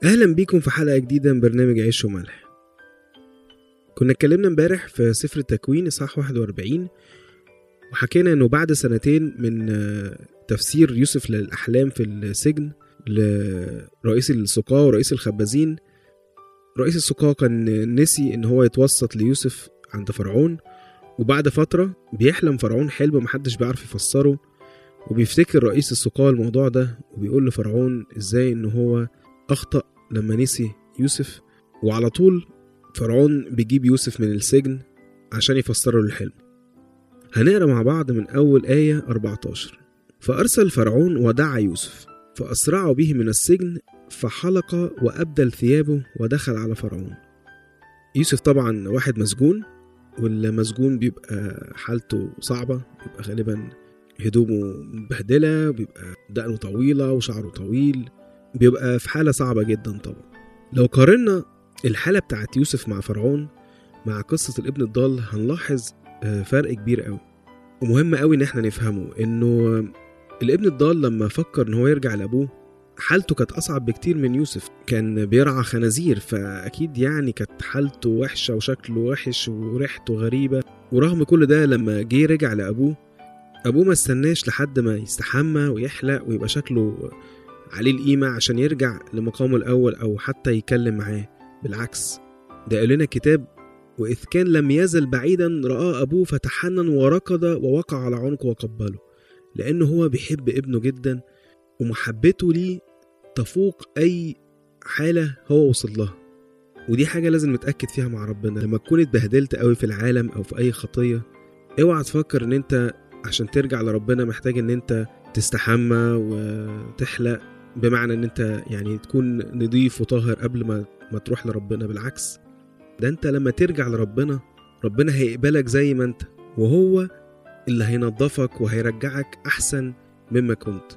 اهلا بيكم في حلقه جديده من برنامج عيش وملح كنا اتكلمنا امبارح في سفر التكوين اصحاح 41 وحكينا انه بعد سنتين من آه، تفسير يوسف للاحلام في السجن لرئيس السقاة ورئيس الخبازين رئيس السقاة كان نسي ان هو يتوسط ليوسف عند فرعون وبعد فترة بيحلم فرعون حلم محدش بيعرف يفسره وبيفتكر رئيس السقاة الموضوع ده وبيقول لفرعون ازاي ان هو اخطأ لما نسي يوسف وعلى طول فرعون بيجيب يوسف من السجن عشان يفسره الحلم هنقرا مع بعض من أول آية 14 فأرسل فرعون ودعا يوسف فأسرعوا به من السجن فحلق وأبدل ثيابه ودخل على فرعون يوسف طبعا واحد مسجون والمسجون بيبقى حالته صعبة بيبقى غالبا هدومه مبهدلة بيبقى دقنه طويلة وشعره طويل بيبقى في حالة صعبة جدا طبعا لو قارنا الحالة بتاعت يوسف مع فرعون مع قصة الابن الضال هنلاحظ آه، فرق كبير قوي ومهم قوي ان احنا نفهمه انه الابن الضال لما فكر ان هو يرجع لابوه حالته كانت اصعب بكتير من يوسف كان بيرعى خنازير فاكيد يعني كانت حالته وحشه وشكله وحش وريحته غريبه ورغم كل ده لما جه رجع لابوه ابوه ما استناش لحد ما يستحمى ويحلق ويبقى شكله عليه القيمه عشان يرجع لمقامه الاول او حتى يتكلم معاه بالعكس ده قال لنا الكتاب وإذ كان لم يزل بعيدا رآه أبوه فتحنن وركض ووقع على عنقه وقبله لأنه هو بيحب ابنه جدا ومحبته ليه تفوق أي حالة هو وصل لها ودي حاجة لازم نتأكد فيها مع ربنا لما تكون اتبهدلت قوي في العالم أو في أي خطية اوعى تفكر ان انت عشان ترجع لربنا محتاج ان انت تستحمى وتحلق بمعنى ان انت يعني تكون نضيف وطاهر قبل ما ما تروح لربنا بالعكس ده انت لما ترجع لربنا ربنا هيقبلك زي ما انت وهو اللي هينظفك وهيرجعك احسن مما كنت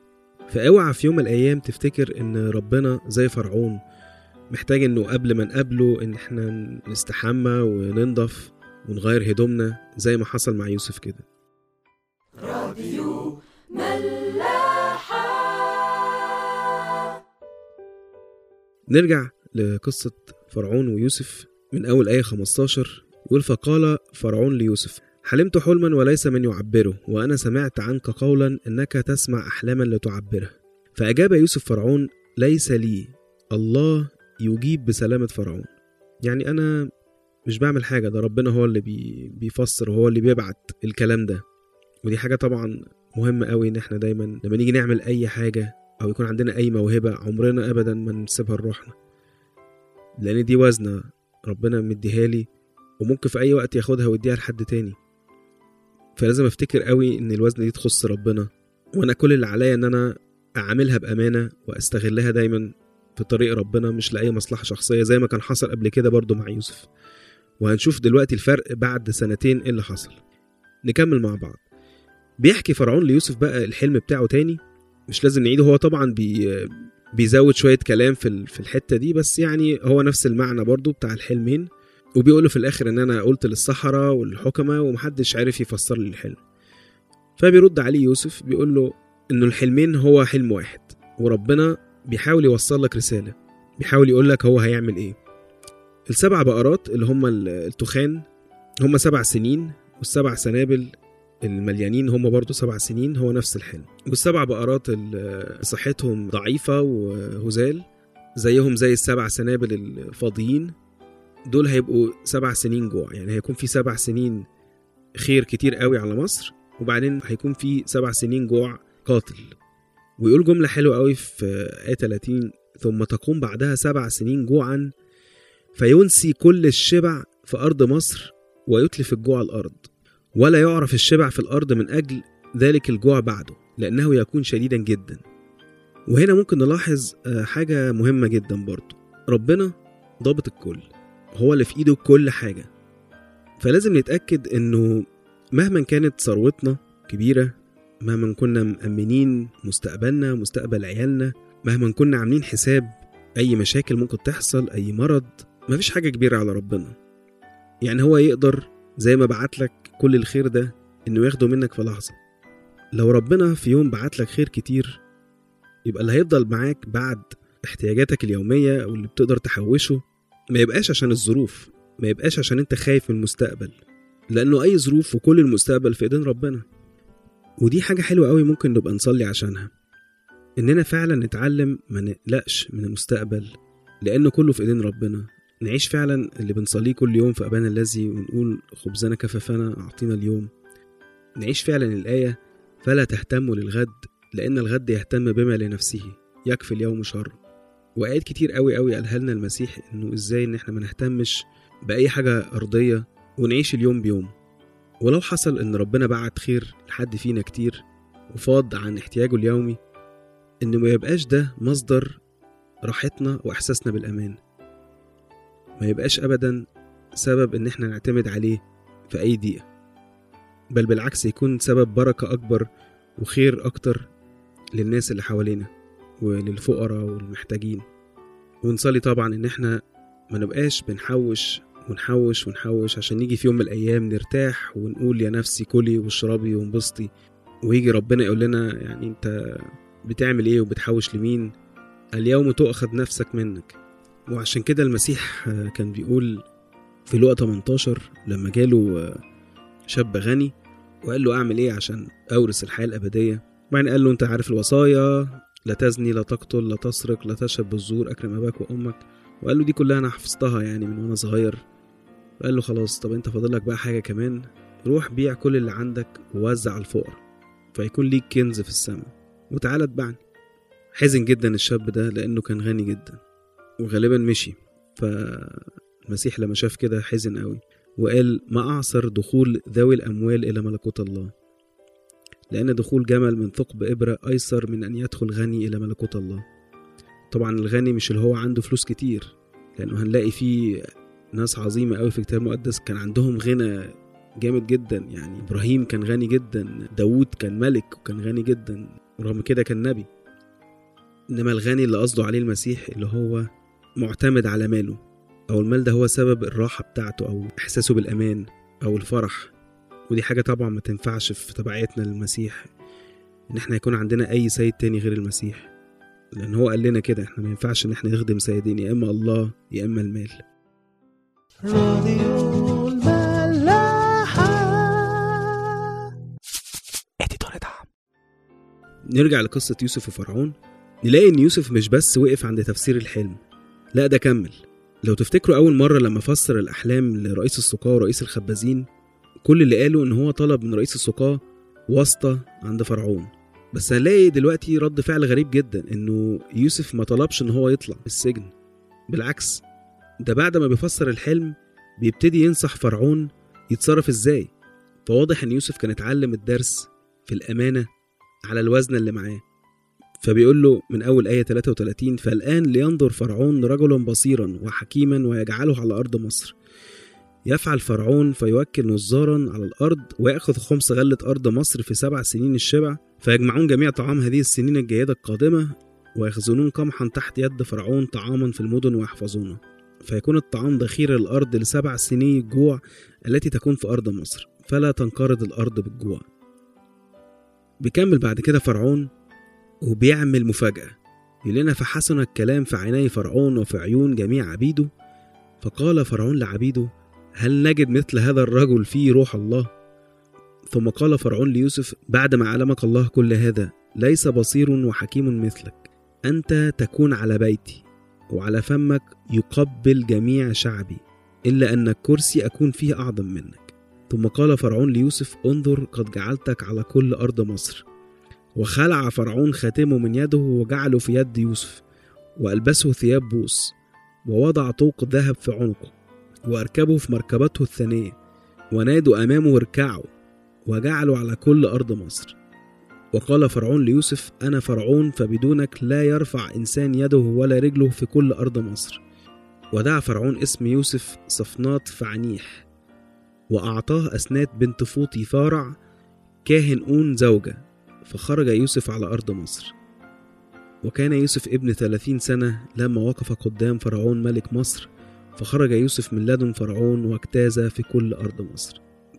فاوعى في يوم من الايام تفتكر ان ربنا زي فرعون محتاج انه قبل ما نقابله ان احنا نستحمى وننضف ونغير هدومنا زي ما حصل مع يوسف كده نرجع لقصة فرعون ويوسف من أول آية 15 يقول فقال فرعون ليوسف حلمت حلما وليس من يعبره وأنا سمعت عنك قولا إنك تسمع أحلاما لتعبرها فأجاب يوسف فرعون ليس لي الله يجيب بسلامة فرعون يعني أنا مش بعمل حاجة ده ربنا هو اللي بي بيفسر وهو اللي بيبعت الكلام ده ودي حاجة طبعا مهمة قوي إن احنا دايما لما نيجي نعمل أي حاجة أو يكون عندنا أي موهبة عمرنا أبدا ما نسيبها لروحنا لأن دي وزنة ربنا مديها لي وممكن في أي وقت ياخدها ويديها لحد تاني فلازم أفتكر قوي إن الوزنة دي تخص ربنا وأنا كل اللي عليا إن أنا أعملها بأمانة وأستغلها دايما في طريق ربنا مش لأي مصلحة شخصية زي ما كان حصل قبل كده برضو مع يوسف وهنشوف دلوقتي الفرق بعد سنتين إيه اللي حصل نكمل مع بعض بيحكي فرعون ليوسف بقى الحلم بتاعه تاني مش لازم نعيده هو طبعا بي بيزود شوية كلام في ال- في الحتة دي بس يعني هو نفس المعنى برضو بتاع الحلمين وبيقول له في الآخر إن أنا قلت للسحرة والحكمة ومحدش عارف يفسر لي الحلم فبيرد عليه يوسف بيقول له إنه الحلمين هو حلم واحد وربنا بيحاول يوصل لك رسالة بيحاول يقول لك هو هيعمل إيه السبع بقرات اللي هم ال- التخان هم سبع سنين والسبع سنابل المليانين هم برضو سبع سنين هو نفس الحلم والسبع بقرات اللي صحتهم ضعيفة وهزال زيهم زي السبع سنابل الفاضيين دول هيبقوا سبع سنين جوع يعني هيكون في سبع سنين خير كتير قوي على مصر وبعدين هيكون في سبع سنين جوع قاتل ويقول جملة حلوة قوي في آية 30 ثم تقوم بعدها سبع سنين جوعا فينسي كل الشبع في أرض مصر ويتلف الجوع الأرض ولا يعرف الشبع في الأرض من أجل ذلك الجوع بعده لأنه يكون شديدا جدا وهنا ممكن نلاحظ آه، حاجة مهمة جدا برضو ربنا ضابط الكل هو اللي في إيده كل حاجة فلازم نتأكد إنه مهما كانت ثروتنا كبيرة مهما كنا مأمنين مستقبلنا مستقبل عيالنا مهما كنا عاملين حساب أي مشاكل ممكن تحصل أي مرض مفيش حاجة كبيرة على ربنا يعني هو يقدر زي ما بعت لك كل الخير ده إنه ياخده منك في لحظة لو ربنا في يوم بعت لك خير كتير يبقى اللي هيفضل معاك بعد احتياجاتك اليومية واللي بتقدر تحوشه ما يبقاش عشان الظروف ما يبقاش عشان انت خايف من المستقبل لأنه أي ظروف وكل المستقبل في إيدين ربنا ودي حاجة حلوة قوي ممكن نبقى نصلي عشانها إننا فعلا نتعلم ما نقلقش من المستقبل لأنه كله في إيدين ربنا نعيش فعلا اللي بنصليه كل يوم في أبانا الذي ونقول خبزنا كفافنا أعطينا اليوم نعيش فعلا الآية فلا تهتموا للغد لأن الغد يهتم بما لنفسه يكفي اليوم شر وآيات كتير قوي قوي قالها لنا المسيح إنه إزاي إن إحنا ما نهتمش بأي حاجة أرضية ونعيش اليوم بيوم ولو حصل إن ربنا بعت خير لحد فينا كتير وفاض عن احتياجه اليومي إن ما يبقاش ده مصدر راحتنا وإحساسنا بالأمان ما يبقاش أبدا سبب إن إحنا نعتمد عليه في أي دقيقة بل بالعكس يكون سبب بركة أكبر وخير أكتر للناس اللي حوالينا وللفقراء والمحتاجين ونصلي طبعا إن إحنا ما نبقاش بنحوش ونحوش ونحوش عشان نيجي في يوم من الأيام نرتاح ونقول يا نفسي كلي واشربي وانبسطي ويجي ربنا يقول لنا يعني أنت بتعمل إيه وبتحوش لمين اليوم تؤخذ نفسك منك وعشان كده المسيح كان بيقول في لقا 18 لما جاله شاب غني وقال له اعمل ايه عشان اورث الحياه الابديه وبعدين قال له انت عارف الوصايا لا تزني لا تقتل لا تسرق لا تشرب بالزور اكرم اباك وامك وقال له دي كلها انا حفظتها يعني من وانا صغير وقال له خلاص طب انت فاضلك بقى حاجه كمان روح بيع كل اللي عندك ووزع على الفقراء فيكون ليك كنز في السماء وتعالى اتبعني حزن جدا الشاب ده لانه كان غني جدا وغالبا مشي فالمسيح لما شاف كده حزن قوي وقال ما أعصر دخول ذوي الأموال إلى ملكوت الله لأن دخول جمل من ثقب إبرة أيسر من أن يدخل غني إلى ملكوت الله طبعا الغني مش اللي هو عنده فلوس كتير لأنه هنلاقي فيه ناس عظيمة قوي في الكتاب المقدس كان عندهم غنى جامد جدا يعني إبراهيم كان غني جدا داود كان ملك وكان غني جدا ورغم كده كان نبي إنما الغني اللي قصده عليه المسيح اللي هو معتمد على ماله أو المال ده هو سبب الراحة بتاعته أو إحساسه بالأمان أو الفرح ودي حاجة طبعا ما تنفعش في تبعيتنا للمسيح إن إحنا يكون عندنا أي سيد تاني غير المسيح لأن هو قال لنا كده إحنا ما ينفعش إن إحنا نخدم سيدين يا إما الله يا إما المال راديو الملاحة نرجع لقصة يوسف وفرعون نلاقي إن يوسف مش بس وقف عند تفسير الحلم لا ده كمل لو تفتكروا أول مرة لما فسر الأحلام لرئيس السقاة ورئيس الخبازين كل اللي قاله إن هو طلب من رئيس السقاة واسطة عند فرعون بس هنلاقي دلوقتي رد فعل غريب جدا إنه يوسف ما طلبش إن هو يطلع من السجن بالعكس ده بعد ما بيفسر الحلم بيبتدي ينصح فرعون يتصرف إزاي فواضح إن يوسف كان اتعلم الدرس في الأمانة على الوزن اللي معاه فبيقول له من أول آية 33 فالآن لينظر فرعون رجلا بصيرا وحكيما ويجعله على أرض مصر يفعل فرعون فيوكل نظارا على الأرض ويأخذ خمس غلة أرض مصر في سبع سنين الشبع فيجمعون جميع طعام هذه السنين الجيدة القادمة ويخزنون قمحا تحت يد فرعون طعاما في المدن ويحفظونه فيكون الطعام ذخيرة الأرض لسبع سنين الجوع التي تكون في أرض مصر فلا تنقرض الأرض بالجوع بيكمل بعد كده فرعون وبيعمل مفاجأة يقول لنا فحسن الكلام في عيني فرعون وفي عيون جميع عبيده فقال فرعون لعبيده هل نجد مثل هذا الرجل فيه روح الله ثم قال فرعون ليوسف بعدما علمك الله كل هذا ليس بصير وحكيم مثلك أنت تكون على بيتي وعلى فمك يقبل جميع شعبي إلا أن الكرسي أكون فيه أعظم منك ثم قال فرعون ليوسف انظر قد جعلتك على كل أرض مصر وخلع فرعون خاتمه من يده وجعله في يد يوسف وألبسه ثياب بوس ووضع طوق ذهب في عنقه وأركبه في مركبته الثانية ونادوا أمامه اركعوا وجعلوا على كل أرض مصر وقال فرعون ليوسف أنا فرعون فبدونك لا يرفع إنسان يده ولا رجله في كل أرض مصر ودعا فرعون اسم يوسف صفنات فعنيح وأعطاه أسنات بنت فوطي فارع كاهن أون زوجة فخرج يوسف على أرض مصر وكان يوسف ابن ثلاثين سنة لما وقف قدام فرعون ملك مصر فخرج يوسف من لدن فرعون واجتاز في كل أرض مصر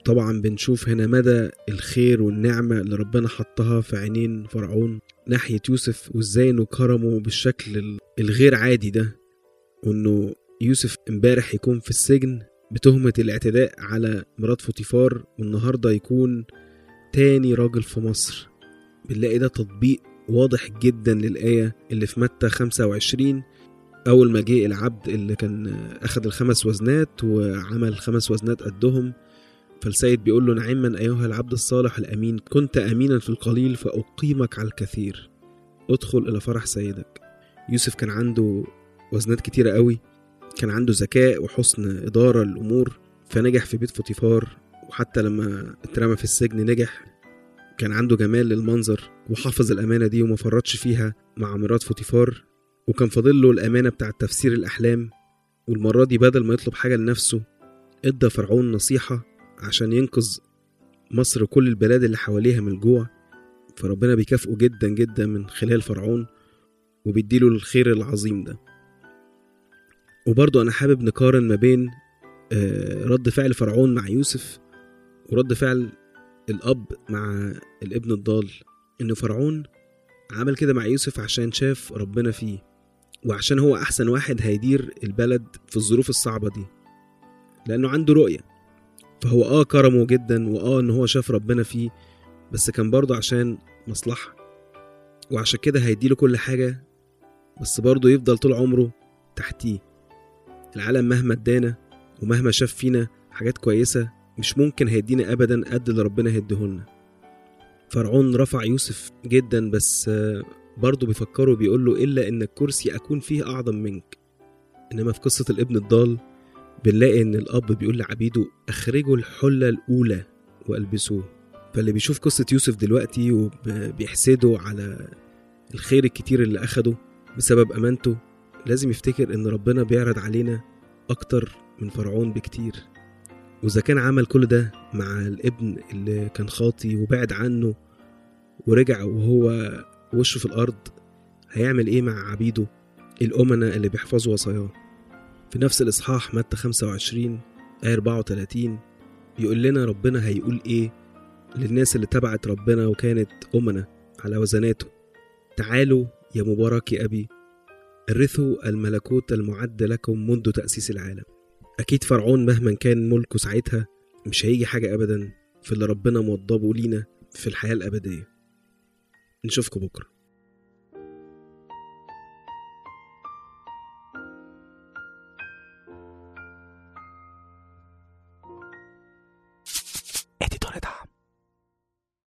طبعا بنشوف هنا مدى الخير والنعمة اللي ربنا حطها في عينين فرعون ناحية يوسف وازاي انه كرمه بالشكل ال- الغير عادي ده وانه يوسف امبارح يكون في السجن بتهمة الاعتداء على مرات فوتيفار والنهاردة يكون تاني راجل في مصر بنلاقي ده تطبيق واضح جدا للآية اللي في متى 25 أول ما جه العبد اللي كان أخد الخمس وزنات وعمل خمس وزنات قدهم فالسيد بيقول له نعما أيها العبد الصالح الأمين كنت أمينا في القليل فأقيمك على الكثير ادخل إلى فرح سيدك يوسف كان عنده وزنات كتيرة قوي كان عنده ذكاء وحسن إدارة للأمور فنجح في بيت فوتيفار وحتى لما اترمى في السجن نجح كان عنده جمال للمنظر وحافظ الأمانة دي وما فرطش فيها مع مرات فوتيفار وكان فاضل له الأمانة بتاعة تفسير الأحلام والمرة دي بدل ما يطلب حاجة لنفسه ادى فرعون نصيحة عشان ينقذ مصر وكل البلاد اللي حواليها من الجوع فربنا بيكافئه جدا جدا من خلال فرعون وبيديله الخير العظيم ده وبرضه أنا حابب نقارن ما بين آه، رد فعل فرعون مع يوسف ورد فعل الأب مع الابن الضال إن فرعون عمل كده مع يوسف عشان شاف ربنا فيه وعشان هو أحسن واحد هيدير البلد في الظروف الصعبة دي لأنه عنده رؤية فهو آه كرمه جدا وآه إن هو شاف ربنا فيه بس كان برضه عشان مصلحة وعشان كده هيديله كل حاجة بس برضه يفضل طول عمره تحتيه العالم مهما ادانا ومهما شاف فينا حاجات كويسة مش ممكن هيدينا أبدا قد اللي ربنا هيديهولنا فرعون رفع يوسف جدا بس آه، برضه بيفكره بيقول له إلا إن الكرسي أكون فيه أعظم منك إنما في قصة الابن الضال بنلاقي إن الأب بيقول لعبيده أخرجوا الحلة الأولى وألبسوه فاللي بيشوف قصة يوسف دلوقتي وبيحسده على الخير الكتير اللي أخده بسبب أمانته لازم يفتكر إن ربنا بيعرض علينا أكتر من فرعون بكتير وإذا كان عمل كل ده مع الابن اللي كان خاطي وبعد عنه ورجع وهو وشه في الأرض هيعمل إيه مع عبيده الأمنة اللي بيحفظوا وصاياه في نفس الإصحاح متى 25 آية 34 بيقول لنا ربنا هيقول إيه للناس اللي تبعت ربنا وكانت أمنة على وزناته تعالوا يا مبارك أبي ارثوا الملكوت المعد لكم منذ تأسيس العالم أكيد فرعون مهما كان ملكه ساعتها مش هيجي حاجة أبدا في اللي ربنا موضبه لينا في الحياة الأبدية نشوفكم بكرة